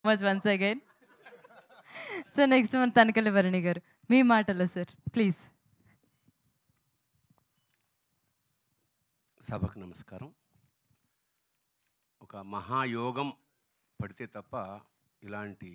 much once again so next మన తనకలి భరణి గారు మీ మాటలో సార్ ప్లీజ్ సభకు నమస్కారం ఒక మహాయోగం పడితే తప్ప ఇలాంటి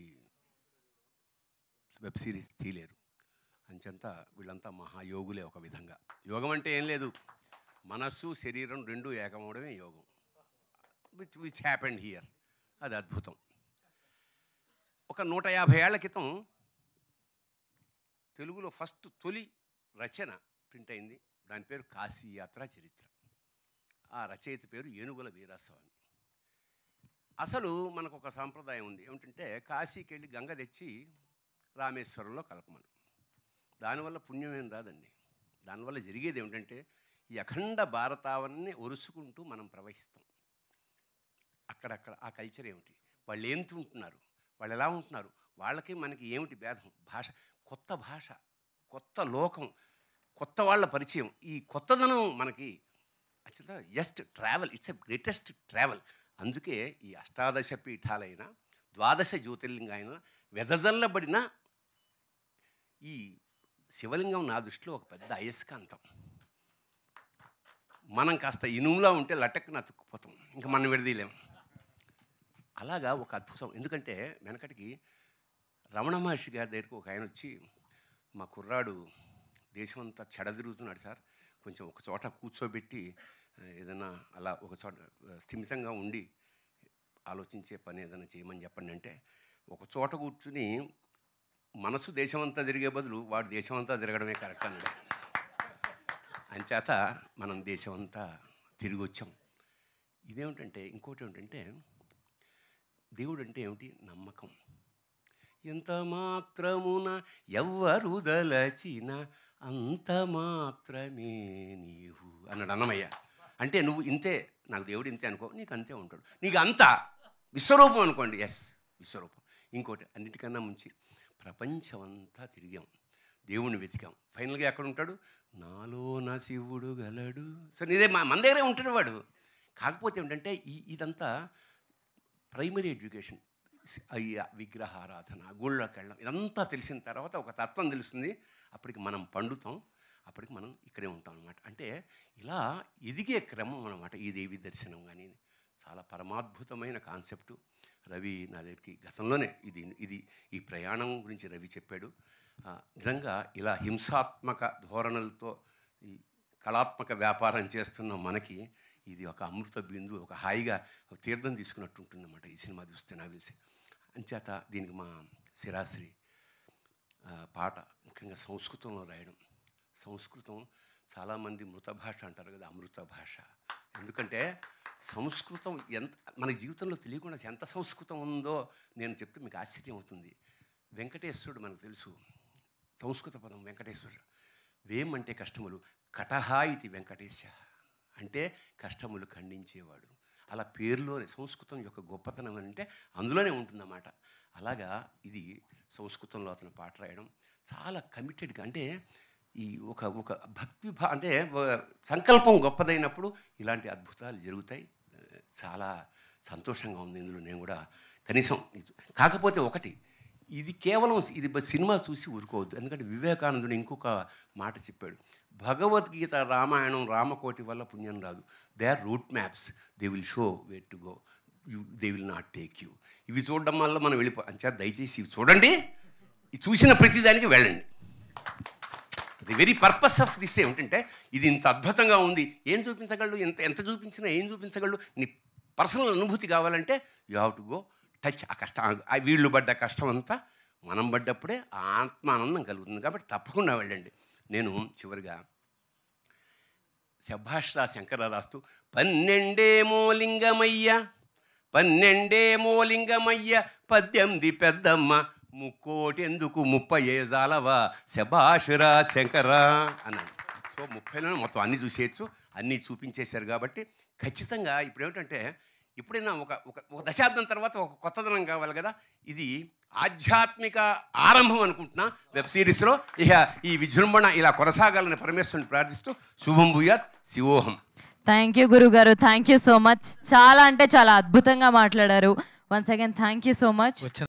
వెబ్ సిరీస్ తీయలేరు అంచెంత వీళ్ళంతా మహాయోగులే ఒక విధంగా యోగం అంటే ఏం లేదు మనస్సు శరీరం రెండు ఏకమవడమే యోగం విచ్ విచ్ హ్యాపెండ్ హియర్ అది అద్భుతం ఒక నూట యాభై ఏళ్ల క్రితం తెలుగులో ఫస్ట్ తొలి రచన ప్రింట్ అయింది దాని పేరు కాశీ యాత్ర చరిత్ర ఆ రచయిత పేరు ఏనుగుల వీరాస్వామి అసలు మనకు ఒక సాంప్రదాయం ఉంది ఏమిటంటే కాశీకి వెళ్ళి గంగ తెచ్చి రామేశ్వరంలో కలపమని దానివల్ల పుణ్యం ఏం రాదండి దానివల్ల జరిగేది ఏమిటంటే ఈ అఖండ భారతావన్ని ఒరుసుకుంటూ మనం ప్రవహిస్తాం అక్కడక్కడ ఆ కల్చర్ ఏమిటి వాళ్ళు ఏం ఉంటున్నారు వాళ్ళు ఎలా ఉంటున్నారు వాళ్ళకి మనకి ఏమిటి భేదం భాష కొత్త భాష కొత్త లోకం కొత్త వాళ్ళ పరిచయం ఈ కొత్తదనం మనకి అసలు just travel it's a greatest travel అందుకే ఈ అష్టాదశ పీఠాలైన ద్వాదశ జ్యోతిర్లింగైన వెదజల్లబడిన ఈ శివలింగం నా దృష్టిలో ఒక పెద్ద అయస్కాంతం మనం కాస్త ఇనుములా ఉంటే లటక్కున అతుక్కుపోతాం ఇంకా మనం విడదీయలేం అలాగా ఒక అద్భుతం ఎందుకంటే వెనకటికి రమణ మహర్షి గారి దగ్గరికి ఒక ఆయన వచ్చి మా కుర్రాడు దేశం అంతా చెడదిరుగుతున్నాడు సార్ కొంచెం ఒక చోట కూర్చోబెట్టి ఆ, ఏదైనా అలా ఒక చోట ఆ, స్థిమితంగా ఉండి ఆలోచించే పని ఏదైనా చేయమని చెప్పండి అంటే ఒక చోట కూర్చుని మనసు దేశమంతా తిరిగే బదులు వాడు దేశమంతా తిరగడమే కరెక్ట్ అన్నాడు అంచేత మనం దేశమంతా తిరిగి వచ్చాం ఇదేమిటంటే ఇంకోటి ఏమిటంటే దేవుడు అంటే ఏమిటి నమ్మకం ఎంత మాత్రమున ఎవ్వరు దలచిన అంత మాత్రమే నీవు అన్నాడు అన్నమయ్య అంటే నువ్వు ఇంతే నాకు దేవుడు ఇంతే అనుకో నీకు అంతే ఉంటాడు నీకు అంతా విశ్వరూపం అనుకోండి ఎస్ విశ్వరూపం ఇంకోటి అన్నిటికన్నా ముంచి ప్రపంచం అంతా తిరిగాం దేవుణ్ణి వెతికాం ఫైనల్గా ఎక్కడ ఉంటాడు నాలో నా శివుడు గలడు సో ఇదే మా మన దగ్గరే ఉంటాడు వాడు కాకపోతే ఏంటంటే ఈ ఇదంతా ప్రైమరీ ఎడ్యుకేషన్ అయ్యా విగ్రహారాధన గుళ్ళకి వెళ్ళడం ఇదంతా తెలిసిన తర్వాత ఒక తత్వం తెలుస్తుంది అప్పటికి మనం పండుతాం అప్పటికి మనం ఇక్కడే ఉంటాం అనమాట అంటే ఇలా ఎదిగే క్రమం అనమాట ఈ దేవి దర్శనం కానీ చాలా పరమాద్భుతమైన కాన్సెప్టు రవి నా దగ్గరికి గతంలోనే ఇది ఇది ఈ ప్రయాణం గురించి రవి చెప్పాడు ఆ, నిజంగా ఇలా హింసాత్మక ధోరణులతో ఈ కళాత్మక వ్యాపారం చేస్తున్న మనకి ఇది ఒక అమృత బిందు ఒక హాయిగా ఒక తీర్థం తీసుకున్నట్టు ఉంటుందన్నమాట ఈ సినిమా చూస్తే నాకు తెలిసి అంచేత దీనికి మా శిరాశ్రీ ఆ, పాట ముఖ్యంగా సంస్కృతంలో రాయడం సంస్కృతం చాలామంది మృత భాష అంటారు కదా అమృత భాష ఎందుకంటే సంస్కృతం ఎంత మన జీవితంలో తెలియకుండా ఎంత సంస్కృతం ఉందో నేను చెప్తే మీకు ఆశ్చర్యం అవుతుంది వెంకటేశ్వరుడు మనకు తెలుసు సంస్కృత పదం వెంకటేశ్వరుడు వేం అంటే కష్టములు కటహా ఇది వెంకటేశ అంటే కష్టములు ఖండించేవాడు అలా పేరులోనే సంస్కృతం యొక్క గొప్పతనం అని అంటే అందులోనే ఉంటుందన్నమాట అలాగా ఇది సంస్కృతంలో అతను పాట రాయడం చాలా కమిటెడ్గా అంటే ఈ ఒక ఒక భక్తి భా అంటే ఒక సంకల్పం గొప్పదైనప్పుడు ఇలాంటి అద్భుతాలు జరుగుతాయి చాలా సంతోషంగా ఉంది ఇందులో నేను కూడా కనీసం ఇది- కాకపోతే ఒకటి ఇది కేవలం ఇది బ- సినిమా చూసి ఊరుకోవద్దు ఎందుకంటే వివేకానందుడు ఇంకొక మాట చెప్పాడు భగవద్గీత రామాయణం రామకోటి వల్ల పుణ్యం రాదు they are route maps they will show where to go you they will not take you ఇవి చూడడం వల్ల మనం వెళ్ళిపో అంచేత దయచేసి ఇవి చూడండి ఈ చూసిన ప్రతిదానికి వెళ్ళండి the very purpose of this ఏమిటంటే ఇది ఇంత అద్భుతంగా ఉంది ఏం చూపించగలడు ఎంత ఎంత చూపించినా ఏం చూపించగలడు నీ పర్సనల్ అనుభూతి కావాలంటే you have to go touch ఆ కష్టం ఆ వీళ్ళు పడ్డ కష్టం అంతా మనం పడ్డప్పుడే ఆ ఆత్మానందం కలుగుతుంది కాబట్టి తప్పకుండా వెళ్ళండి నేను చివరిగా శభాష్రా శంకర రాస్తూ పన్నెండేమో లింగమయ్య పన్నెండేమో లింగమయ్య పద్దెనిమిది పెద్దమ్మ ముక్కోటెందుకు ముప్పై ఏజాలవా శభాషురా శంకర అన్నాడు సో ముప్పైలోనే మొత్తం అన్నీ చూసేయచ్చు అన్నీ చూపించేశారు కాబట్టి ఖచ్చితంగా ఇప్పుడు ఏమిటంటే ఇప్పుడైనా ఒక ఒక ఒక దశాబ్దం తర్వాత ఒక కొత్తదనం కావాలి కదా ఇది ఆధ్యాత్మిక ఆరంభం అనుకుంటున్నా వెబ్ సిరీస్లో ఇక ఈ విజృంభణ ఇలా కొనసాగాలని పరమేశ్వరుని ప్రార్థిస్తూ శుభం భూయాత్ శివోహం థ్యాంక్ యూ గురువు గారు థ్యాంక్ యూ సో మచ్ చాలా అంటే చాలా అద్భుతంగా మాట్లాడారు once again thank you so much